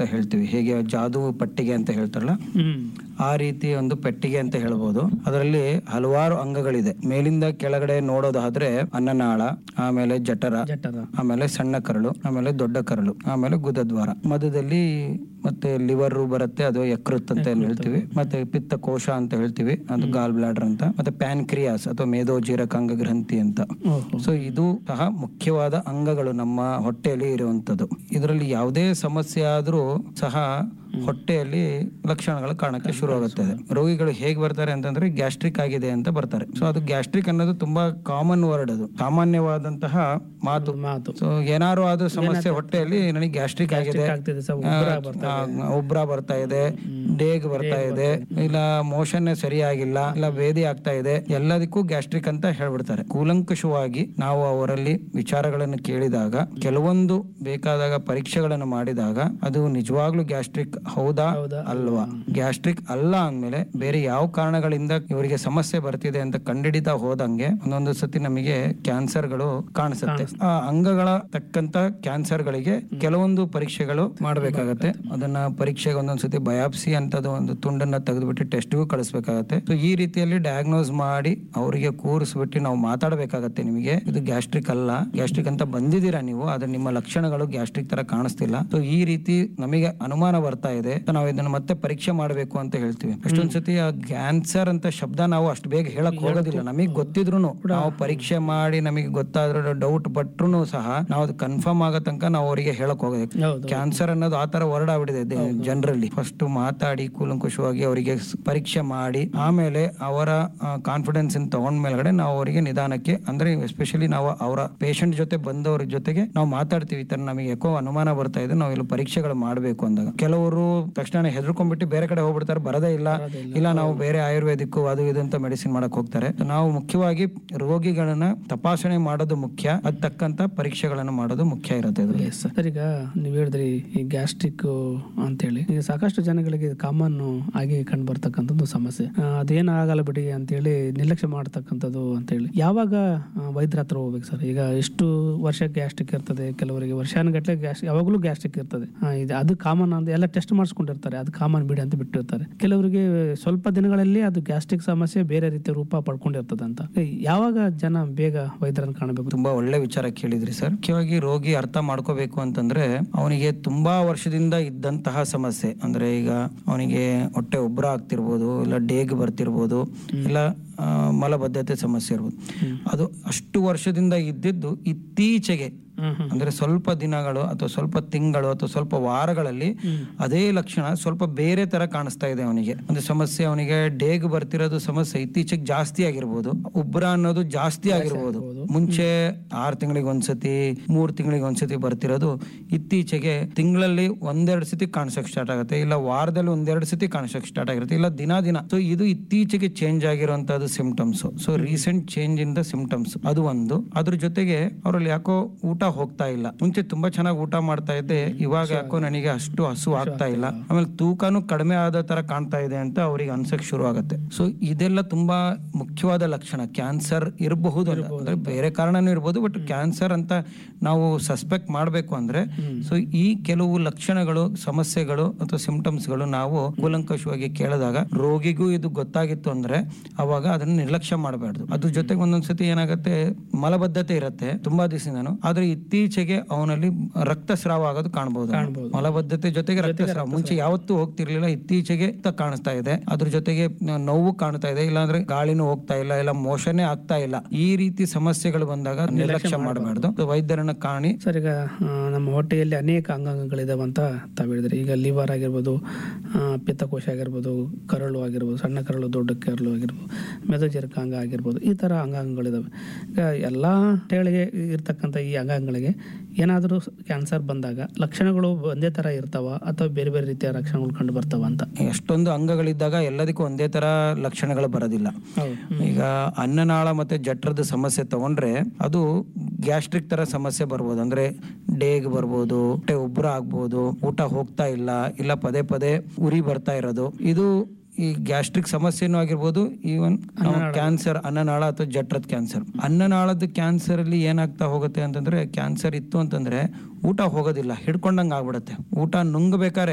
ಹೇಳ್ತೀವಿ ಹೇಗೆ ಜಾದು ಪಟ್ಟಿಗೆ ಅಂತ ಹೇಳ್ತಾರಲ್ಲ ಹ್ಮ್ ಆ ರೀತಿ ಒಂದು ಪೆಟ್ಟಿಗೆ ಅಂತ ಹೇಳ್ಬೋದು ಅದರಲ್ಲಿ ಹಲವಾರು ಅಂಗಗಳಿದೆ ಮೇಲಿಂದ ಕೆಳಗಡೆ ನೋಡೋದಾದ್ರೆ ಅನ್ನನಾಳ ಆಮೇಲೆ ಜಠರ ಜಠರ ಆಮೇಲೆ ಸಣ್ಣ ಕರಳು ಆಮೇಲೆ ದೊಡ್ಡ ಕರಳು ಆಮೇಲೆ ಗುದದ್ವಾರ ಮಧ್ಯದಲ್ಲಿ ಮತ್ತೆ ಲಿವರ್ ಬರುತ್ತೆ ಅದು ಯಕೃತ್ ಅಂತ ಏನ್ ಹೇಳ್ತೀವಿ ಮತ್ತೆ ಪಿತ್ತ ಕೋಶ ಅಂತ ಹೇಳ್ತೀವಿ ಅದು ಗಾಲ್ ಬ್ಲಾಡರ್ ಅಂತ ಮತ್ತೆ ಪ್ಯಾನ್ಕ್ರಿಯಾಸ್ ಅಥವಾ ಮೇದೋಜೀರಕಾಂಗ ಗ್ರಂಥಿ ಅಂತ ಓಹೋ ಸೊ ಇದು ಸಹ ಮುಖ್ಯವಾದ ಅಂಗಗಳು ನಮ್ಮ ಹೊಟ್ಟೆಯಲ್ಲಿ ಇರುವಂತದ್ದು ಇದರಲ್ಲಿ ಯಾವುದೇ ಸಮಸ್ಯೆ ಆದ್ರೂ ಸಹ ಹೊಟ್ಟೆಯಲ್ಲಿ ಲಕ್ಷಣಗಳು ಕಾಣಕ್ಕೆ ಶುರು ಆಗುತ್ತದೆ ರೋಗಿಗಳು ಹೇಗೆ ಬರ್ತಾರೆ ಅಂತಂದ್ರೆ ಗ್ಯಾಸ್ಟ್ರಿಕ್ ಆಗಿದೆ ಅಂತ ಬರ್ತಾರೆ ಸೊ ಅದು ಗ್ಯಾಸ್ಟ್ರಿಕ್ ಅನ್ನೋದು ತುಂಬಾ ಕಾಮನ್ ವರ್ಡ್ ಅದು ಸಾಮಾನ್ಯವಾದಂತಹ ಮಾತು ಮಾತು ಸೊ ಏನಾರು ಆದ್ರೂ ಸಮಸ್ಯೆ ಹೊಟ್ಟೆಯಲ್ಲಿ ನನಗೆ ಗ್ಯಾಸ್ಟ್ರಿಕ್ ಆಗಿದೆ ಆಗ್ತಿದೆ ಸರ್ ಉಬ್ಬರ ಬರ್ತಾ ಆ, ಉಬ್ರ ಬರ್ತಾ ಇದೆ ಡೇಗ್ ಬರ್ತಾ ಇದೆ ಇಲ್ಲ ಮೋಷನ್ ಸರಿಯಾಗಿಲ್ಲ ಇಲ್ಲ ಬೇದಿ ಆಗ್ತಾ ಇದೆ ಎಲ್ಲದಕ್ಕೂ ಗ್ಯಾಸ್ಟ್ರಿಕ್ ಅಂತ ಹೇಳ್ಬಿಡ್ತಾರೆ ಕೂಲಂಕಷವಾಗಿ ನಾವು ಅವರಲ್ಲಿ ವಿಚಾರಗಳನ್ನು ಕೇಳಿದಾಗ ಕೆಲವೊಂದು ಬೇಕಾದಾಗ ಪರೀಕ್ಷೆಗಳನ್ನು ಮಾಡಿದಾಗ ಅದು ನಿಜವಾಗ್ಲೂ ಗ್ಯಾಸ್ಟ್ರಿಕ್ ಹೌದಾ ಹೌದಾ? ಅಲ್ವಾ ಗ್ಯಾಸ್ಟ್ರಿಕ್ ಅಲ್ಲ ಅಂದ್ಮೇಲೆ ಬೇರೆ ಯಾವ ಕಾರಣಗಳಿಂದ ಇವರಿಗೆ ಸಮಸ್ಯೆ ಬರ್ತಿದೆ ಅಂತ ಕಂಡಿಡಿತಾ ಹೋದಂಗೆ ಒಂದೊಂದು ಸತಿ ನಮಗೆ ಕ್ಯಾನ್ಸರ್ಗಳು ಕಾಣಿಸುತ್ತೆ ಆ ಅಂಗಗಳ ತಕ್ಕಂತ ಕ್ಯಾನ್ಸರ್ಗಳಿಗೆ ಕೆಲವೊಂದು ಪರೀಕ್ಷೆಗಳು ಮಾಡಬೇಕಾಗತ್ತೆ ಅದನ್ನ ಪರೀಕ್ಷೆಗೆ ಒಂದೊಂದ್ಸತಿ ಬಯಾಪ್ಸಿ ಅಂತದ್ದು ಒಂದು ತುಂಡನ್ನ ತೆಗೆದುಬಿಟ್ಟು ಟೆಸ್ಟ್ಗೂ ಕಳಿಸ್ಬೇಕಾಗತ್ತೆ ಸೊ ಈ ರೀತಿಯಲ್ಲಿ ಡಯಾಗ್ನೋಸ್ ಮಾಡಿ ಅವರಿಗೆ ಕೂರಿಸ್ಬಿಟ್ಟು ನಾವು ಮಾತಾಡಬೇಕಾಗತ್ತೆ ನಿಮಗೆ ಇದು ಗ್ಯಾಸ್ಟ್ರಿಕ್ ಅಲ್ಲ ಗ್ಯಾಸ್ಟ್ರಿಕ್ ಅಂತ ಬಂದಿದ್ದೀರಾ ನೀವು ಆದ್ರೆ ನಿಮ್ಮ ಲಕ್ಷಣಗಳು ಗ್ಯಾಸ್ಟ್ರಿಕ್ ತರ ಕಾಣಿಸ್ತಿಲ್ಲ ಸೊ ಈ ರೀತಿ ನಮಗೆ ಅನುಮಾನ ಬರ್ತಾ ಇದೆ ಸೊ ನಾವು ಇದನ್ನ ಮತ್ತೆ ಪರೀಕ್ಷೆ ಮಾಡಬೇಕು ಅಂತ ಹೇಳ್ತೀವಿ ಎಷ್ಟೊಂದ್ಸತಿ ಆ ಕ್ಯಾನ್ಸರ್ ಅಂತ ಶಬ್ದ ನಾವು ಅಷ್ಟು ಬೇಗ ಹೇಳಕ್ ಹೋಗೋದಿಲ್ಲ ನಮಗೆ ಗೊತ್ತಿದ್ರು ನಾವು ಪರೀಕ್ಷೆ ಮಾಡಿ ನಮಗೆ ಗೊತ್ತಾದ್ರೆ ಡೌಟ್ ಪಟ್ರು ಸಹ ನಾವು ಅದು ಕನ್ಫರ್ಮ್ ಆಗೋ ತನಕ ನಾವು ಅವರಿಗೆ ಹೇಳಕ್ ಹೋಗೋದು ಹೌದು ಕ್ಯಾನ್ಸರ್ ಅನ್ನೋದು ಆ ತರ ವರ್ಡ್ ಆಗ್ಬಿಟ್ಟಿದೆ ಜನರಲ್ಲಿ ಫಸ್ಟ್ ಮಾತಾಡಿ ಕೂಲಂಕುಷವಾಗಿ ಅವರಿಗೆ ಸ್- ಪರೀಕ್ಷೆ ಮಾಡಿ ಆಮೇಲೆ ಅವರ ಕಾನ್ಫಿಡೆನ್ಸ್ ತಗೊಂಡ್ ಮೇಲ್ಗಡೆ ನಾವು ಅವರಿಗೆ ನಿಧಾನಕ್ಕೆ ಅಂದ್ರೆ ಎಸ್ಪೆಷಲಿ ನಾವು ಅವರ ಪೇಷಂಟ್ ಜೊತೆ ಬಂದವ್ರ ಜೊತೆಗೆ ನಾವು ಮಾತಾಡ್ತೀವಿ ಈ ತರ ನಮಗೆ ಯಾಕೋ ಅನುಮಾನ ಬರ್ತಾ ಇದೆ ನಾವು ಇಲ್ಲಿ ಪರೀಕ್ಷೆಗಳು ಮಾಡಬೇಕು ಅಂದಾಗ ಕೆಲವರು ತಕ್ಷಣ ಹೆದರ್ಕೊಂಡ್ಬಿಟ್ಟು ಬೇರೆ ಕಡೆ ಹೋಗ್ಬಿಡ್ತಾರೆ ಬರದೇ ಇಲ್ಲ ಇಲ್ಲ ನಾವು ಬೇರೆ ಆಯುರ್ವೇದಿಕ್ ಅದು ಇದು ಅಂತ ಮೆಡಿಸಿನ್ ಮಾಡಕ್ ಹೋಗ್ತಾರೆ ನಾವು ಮುಖ್ಯವಾಗಿ ರೋಗಿಗಳನ್ನ ತಪಾಸಣೆ ಮಾಡೋದು ಮುಖ್ಯ ಅದ್ ತಕ್ಕಂತ ಪರೀಕ್ಷೆಗಳನ್ನು ಮಾಡೋದು ಮುಖ್ಯ ಇರುತ್ತೆ ಇದ್ರಲ್ಲಿ ಎಸ್ ಸರ್ ಈಗ ನೀವು ಹೇಳಿದ್ರಿ ಈ ಗ್ಯಾಸ್ಟ್ರಿಕ್ ಅಂತೇಳಿ ಈಗ ಸಾಕಷ್ಟು ಜನಗಳಿಗೆ ಕಾಮನ್ ಆಗಿ ಕಂಡು ಬರ್ತಕ್ಕಂಥದ್ದು ಸಮಸ್ಯೆ ಆ, ಅದೇನು ಆಗಲ್ಲ ಬಿಡಿ ಅಂತೇಳಿ ನಿರ್ಲಕ್ಷ್ಯ ಮಾಡ್ತಕ್ಕಂಥದ್ದು ಅಂತೇಳಿ ಯಾವಾಗ ಆ, ವೈದ್ಯರ ಹತ್ರ ಹೋಗ್ಬೇಕು ಸರ್ ಈಗ ಎಷ್ಟು ವರ್ಷ ಗ್ಯಾಸ್ಟ್ರಿಕ್ ಇರ್ತದೆ ಕೆಲವರಿಗೆ ವರ್ಷಾನುಗಟ್ಟಲೆ ಗ್ಯಾಸ್ ಯಾವಾಗಲೂ ಗ್ಯಾಸ್ಟ್ರಿಕ್ ಇರ್ತದೆ ಆ, ಇದು ಅದು ಕಾಮನ್ ಅಂತ ಎಲ್ಲ ಟೆಸ್ಟ್ ಮಾಡಿಸ್ಕೊಂಡಿರ್ತಾರೆ ಅದು ಕಾಮನ್ ಬಿಡಿ ಅಂತ ಬಿಟ್ಟಿರ್ತಾರೆ ಕೆಲವರಿಗೆ ಸ್ವಲ್ಪ ದಿನಗಳಲ್ಲಿ ಅದು ಗ್ಯಾಸ್ಟ್ರಿಕ್ ಸಮಸ್ಯೆ ಬೇರೆ ರೀತಿಯ ರೂಪ ಪಡ್ಕೊಂಡಿರ್ತದೆ ಅಂತ ಯಾವಾಗ ಜನ ಬೇಗ ವೈದ್ಯರನ್ನು ಕಾಣಬೇಕು ತುಂಬಾ ಒಳ್ಳೆ ವಿಚಾರ ಕೇಳಿದ್ರಿ ಸರ್ ಮುಖ್ಯವಾಗಿ ರೋಗಿ ಅರ್ಥ ಮಾಡ್ಕೋಬೇಕು ಅಂತಂದ್ರೆ ಅವನಿಗೆ ತುಂಬಾ ವರ್ಷದಿಂದ ಇದ್ದಂತಹ ಸಮಸ್ಯೆ ಅಂದ್ರೆ ಈಗ ಅವನಿಗೆ ಹೊಟ್ಟೆ ಉಬ್ಬರ ಆಗ್ತಿರ್ಬೋದು ಇಲ್ಲ ಡೇಗ್ ಬರ್ತಿರ್ಬೋದು ಇಲ್ಲ ಆ, ಮಲಬದ್ಧತೆ ಸಮಸ್ಯೆ ಇರ್ಬೋದು ಅದು ಅಷ್ಟು ವರ್ಷದಿಂದ ಇದ್ದಿದ್ದು ಇತ್ತೀಚೆಗೆ ಹ್ಮ್ ಹ್ಮ್ ಅಂದ್ರೆ ಸ್ವಲ್ಪ ದಿನಗಳು ಅಥವಾ ಸ್ವಲ್ಪ ತಿಂಗಳು ಅಥವಾ ಸ್ವಲ್ಪ ವಾರಗಳಲ್ಲಿ ಅದೇ ಲಕ್ಷಣ ಸ್ವಲ್ಪ ಬೇರೆ ತರ ಕಾಣಿಸ್ತಾ ಇದೆ ಅವನಿಗೆ ಒಂದು ಸಮಸ್ಯೆ ಅವನಿಗೆ ಡೇಗ್ ಬರ್ತಿರೋದು ಸಮಸ್ಯೆ ಇತ್ತೀಚೆಗೆ ಜಾಸ್ತಿ ಆಗಿರ್ಬೋದು ಉಬ್ರ ಅನ್ನೋದು ಜಾಸ್ತಿ ಆಗಿರ್ಬೋದು ಮುಂಚೆ ಆರ್ ತಿಂಗಳಿಗೆ ಒಂದ್ಸತಿ ಮೂರ್ ತಿಂಗಳಿಗೆ ಒಂದ್ಸತಿ ಬರ್ತಿರೋದು ಇತ್ತೀಚೆಗೆ ತಿಂಗಳಲ್ಲಿ ಒಂದೆರಡು ಸತಿ ಕಾಣಿಸಕ್ ಸ್ಟಾರ್ಟ್ ಆಗುತ್ತೆ ಇಲ್ಲ ವಾರದಲ್ಲಿ ಒಂದೆರಡು ಸತಿ ಕಾಣಿಸಕ್ ಸ್ಟಾರ್ಟ್ ಆಗಿರುತ್ತೆ ಇಲ್ಲ ದಿನ ದಿನ ಸೊ ಇದು ಇತ್ತೀಚೆಗೆ ಚೇಂಜ್ ಆಗಿರುವಂತದ್ದು symptoms so recent change in the symptoms ಅದು ಒಂದು ಅದ್ರ ಜೊತೆಗೆ ಅವರಲ್ಲಿ ಯಾಕೋ ಊಟ ಹೋಗ್ತಾ ಇಲ್ಲ ಮುಂಚೆ ತುಂಬಾ ಚೆನ್ನಾಗಿ ಊಟ ಮಾಡ್ತಾ ಇದ್ದೆ ಇವಾಗ ಯಾಕೋ ನನಗೆ ಅಷ್ಟು ಹಸು ಆಗ್ತಾ ಇಲ್ಲ ಆಮೇಲೆ ತೂಕನು ಕಡಿಮೆ ಆದ ತರ ಕಾಣ್ತಾ ಇದೆ ಅಂತ ಅವ್ರಿಗೆ ಅನ್ಸಕ್ ಶುರು ಆಗುತ್ತೆ ಸೊ ಇದೆಲ್ಲ ತುಂಬಾ ಮುಖ್ಯವಾದ ಲಕ್ಷಣ ಕ್ಯಾನ್ಸರ್ ಇರಬಹುದು ಅಂತ. ಅಂದ್ರೆ ಬೇರೆ ಕಾರಣನೂ ಇರ್ಬೋದು ಬಟ್ ಕ್ಯಾನ್ಸರ್ ಅಂತ ನಾವು ಸಸ್ಪೆಕ್ಟ್ ಮಾಡಬೇಕು ಅಂದ್ರೆ ಸೊ ಈ ಕೆಲವು ಲಕ್ಷಣಗಳು ಸಮಸ್ಯೆಗಳು ಅಥವಾ ಸಿಂಪ್ಟಮ್ಸ್ಗಳು ನಾವು ಕೂಲಂಕಷವಾಗಿ ಕೇಳಿದಾಗ ರೋಗಿಗೂ ಇದು ಗೊತ್ತಾಗಿತ್ತು ಅಂದ್ರೆ ಅವಾಗ ಅದನ್ನ ನಿರ್ಲಕ್ಷ್ಯ ಮಾಡಬಾರ್ದು ಅದ್ರ ಜೊತೆಗೆ ಒಂದೊಂದ್ಸತಿ ಏನಾಗುತ್ತೆ ಮಲಬದ್ಧತೆ ಇರುತ್ತೆ ತುಂಬಾ ದಿವಸದಿಂದನು ಆದ್ರೆ ಇತ್ತೀಚೆಗೆ ಅವನಲ್ಲಿ ರಕ್ತಸ್ರಾವ ಆಗೋದು ಕಾಣಬಹುದು ಮಲಬದ್ಧತೆ ಜೊತೆಗೆ ರಕ್ತಸ್ರಾವ ಮುಂಚೆ ಯಾವತ್ತೂ ಹೋಗ್ತಿರ್ಲಿಲ್ಲ ಇತ್ತೀಚೆಗೆ ತ- ಕಾಣಿಸ್ತಾ ಇದೆ ಅದ್ರ ಜೊತೆಗೆ ನ- ನೋವು ಕಾಣ್ತಾ ಇದೆ ಇಲ್ಲಾಂದ್ರೆ ಗಾಳಿನೂ ಹೋಗ್ತಾ ಇಲ್ಲ ಇಲ್ಲ ಮೋಷನೇ ಆಗ್ತಾ ಇಲ್ಲ ಈ ರೀತಿ ಸಮಸ್ಯೆಗಳು ಬಂದಾಗ ನಿರ್ಲಕ್ಷ್ಯ ಮಾಡಬಾರ್ದು ವೈದ್ಯರನ್ನ ಕಾಣಿ ಸರ್ ಈಗ ಆ, ನಮ್ಮ ಹೊಟ್ಟೆಯಲ್ಲಿ ಅನೇಕ ಅಂಗಾಂಗಗಳಿದಾವೆ ಅಂತ ತಾವು ಹೇಳಿದ್ರಿ ಈಗ ಲಿವರ್ ಆಗಿರ್ಬೋದು ಆ, ಪಿತ್ತಕೋಶ ಆಗಿರ್ಬೋದು ಕರಳು ಆಗಿರ್ಬೋದು ಸಣ್ಣ ಕರಳು ದೊಡ್ಡ ಕರಳು ಆಗಿರ್ಬೋದು ಮೆದೋಜೀರಕಾಂಗ ಆಗಿರ್ಬೋದು ಈ ಥರ ಅಂಗಾಂಗಗಳಿದಾವೆ ಈಗ ಎಲ್ಲ ಹೊಟ್ಟೆಗಳಿಗೆ ಇರ್ತಕ್ಕಂಥ ಈ ಅಂಗಾಂಗಗಳಿಗೆ ಏನಾದರೂ ಕ್ಯಾನ್ಸರ್ ಬಂದಾಗ ಲಕ್ಷಣಗಳು ಒಂದೇ ಥರ ಇರ್ತಾವ ಅಥವಾ ಬೇರೆ ಬೇರೆ ರೀತಿಯ ಲಕ್ಷಣಗಳು ಕಂಡು ಬರ್ತಾವ ಅಂತ ಎಷ್ಟೊಂದು ಅಂಗಗಳಿದ್ದಾಗ ಎಲ್ಲದಕ್ಕೂ ಒಂದೇ ತರ ಲಕ್ಷಣಗಳು ಬರೋದಿಲ್ಲ ಹೌದು ಈಗ ಅನ್ನನಾಳ ಮತ್ತೆ ಜಠರದ ಸಮಸ್ಯೆ ತಗೊಂಡ್ರೆ ಅದು ಗ್ಯಾಸ್ಟ್ರಿಕ್ ತರ ಸಮಸ್ಯೆ ಬರ್ಬೋದು ಅಂದ್ರೆ ಡೇಗ್ ಬರ್ಬೋದು ಹೊಟ್ಟೆ ಉಬ್ರ ಆಗ್ಬೋದು ಊಟ ಹೋಗ್ತಾ ಇಲ್ಲ ಇಲ್ಲ ಪದೇ ಪದೇ ಉರಿ ಬರ್ತಾ ಇರೋದು ಇದು ಈ ಗ್ಯಾಸ್ಟ್ರಿಕ್ ಸಮಸ್ಯೆನೂ ಆಗಿರ್ಬೋದು ಈವನ್ ಕ್ಯಾನ್ಸರ್ ಅನ್ನನಾಳ ಅಥವಾ ಜಠರದ ಕ್ಯಾನ್ಸರ್ ಅನ್ನನಾಳದ ಕ್ಯಾನ್ಸರ್ ಅಲ್ಲಿ ಏನಾಗ್ತಾ ಹೋಗುತ್ತೆ ಅಂತಂದ್ರೆ ಕ್ಯಾನ್ಸರ್ ಇತ್ತು ಅಂತಂದ್ರೆ ಊಟ ಹೋಗೋದಿಲ್ಲ ಹಿಡ್ಕೊಂಡಂಗೆ ಆಗ್ಬಿಡುತ್ತೆ ಊಟ ನುಂಗ್ಬೇಕಾದ್ರೆ